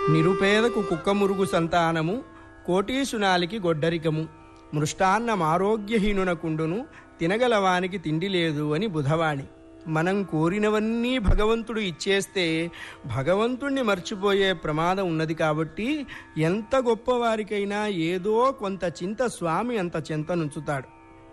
నిరుపేదకు కుక్కమురుగు సంతానము కోటీసునాలికి గొడ్డరికము మృష్టాన్నం ఆరోగ్యహీనునకుండును తినగలవానికి తిండి లేదు అని బుధవాణి మనం కోరినవన్నీ భగవంతుడు ఇచ్చేస్తే భగవంతుణ్ణి మర్చిపోయే ప్రమాదం ఉన్నది కాబట్టి ఎంత గొప్పవారికైనా ఏదో కొంత చింత స్వామి అంత చింత నుంచుతాడు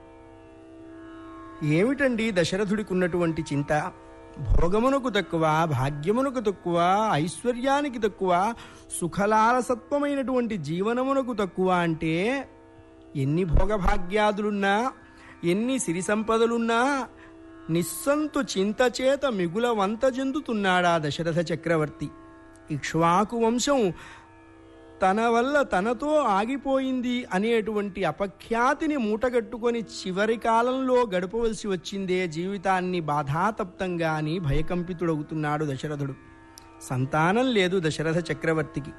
ఏమిటండి దశరథుడికి ఉన్నటువంటి చింత భోగమునకు తక్కువ భాగ్యమునకు తక్కువ ఐశ్వర్యానికి తక్కువ సుఖలాలసత్వమైనటువంటి జీవనమునకు తక్కువ అంటే ఎన్ని భోగభాగ్యాదులున్నా ఎన్ని సిరి సంపదలున్నా నిస్సంతు చింత చేత మిగుల వంత చెందుతున్నాడా దశరథ చక్రవర్తి ఇక్ష్వాకు వంశం తన వల్ల తనతో ఆగిపోయింది అనేటువంటి అపఖ్యాతిని మూటగట్టుకొని చివరి కాలంలో గడపవలసి వచ్చిందే జీవితాన్ని బాధాతప్తంగా అని భయకంపితుడవుతున్నాడు దశరథుడు సంతానం లేదు దశరథ చక్రవర్తికి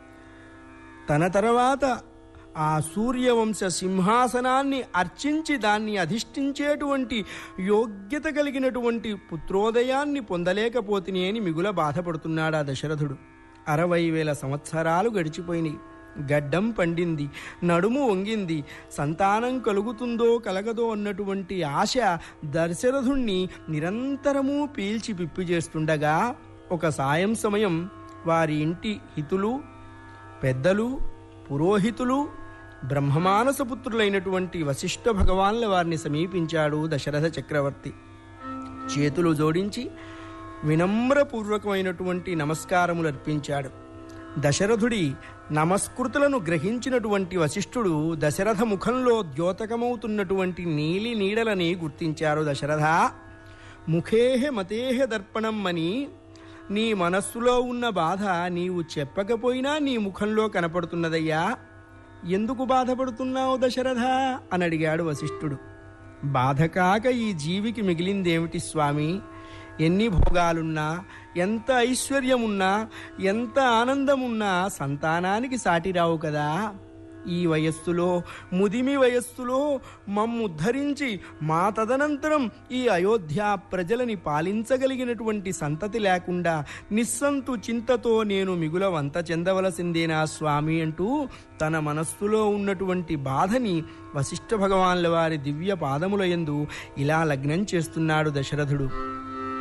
తన తర్వాత ఆ సూర్యవంశ సింహాసనాన్ని అర్చించి దాన్ని అధిష్ఠించేటువంటి యోగ్యత కలిగినటువంటి పుత్రోదయాన్ని పొందలేకపోతిని అని మిగుల బాధపడుతున్నాడు ఆ దశరథుడు అరవై వేల సంవత్సరాలు గడిచిపోయినాయి గడ్డం పండింది నడుము వంగింది సంతానం కలుగుతుందో కలగదో అన్నటువంటి ఆశ దశరథుణ్ణి నిరంతరము పీల్చి పిప్పి చేస్తుండగా ఒక సాయం సమయం వారి ఇంటి హితులు పెద్దలు పురోహితులు బ్రహ్మమానసపుత్రులైనటువంటి వశిష్ఠ భగవాన్ల వారిని సమీపించాడు దశరథ చక్రవర్తి చేతులు జోడించి వినమ్రపూర్వకమైనటువంటి నమస్కారములు అర్పించాడు దశరథుడి నమస్కృతులను గ్రహించినటువంటి వశిష్ఠుడు దశరథ ముఖంలో ద్యోతకమవుతున్నటువంటి నీలి నీడలని గుర్తించారు దశరథ ముఖేహ మతేహ దర్పణం అని నీ మనస్సులో ఉన్న బాధ నీవు చెప్పకపోయినా నీ ముఖంలో కనపడుతున్నదయ్యా ఎందుకు బాధపడుతున్నావు దశరథ అని అడిగాడు వశిష్ఠుడు బాధ కాక ఈ జీవికి మిగిలిందేమిటి స్వామి ఎన్ని భోగాలున్నా ఎంత ఐశ్వర్యమున్నా ఎంత ఆనందమున్నా సంతానానికి సాటిరావు కదా ఈ వయస్సులో ముదిమి వయస్సులో మమ్ము ఉద్ధరించి మా తదనంతరం ఈ అయోధ్య ప్రజలని పాలించగలిగినటువంటి సంతతి లేకుండా నిస్సంతు చింతతో నేను మిగుల వంత చెందవలసిందేనా స్వామి అంటూ తన మనస్సులో ఉన్నటువంటి బాధని వశిష్ఠ భగవాన్ల వారి దివ్య పాదముల యందు ఇలా లగ్నం చేస్తున్నాడు దశరథుడు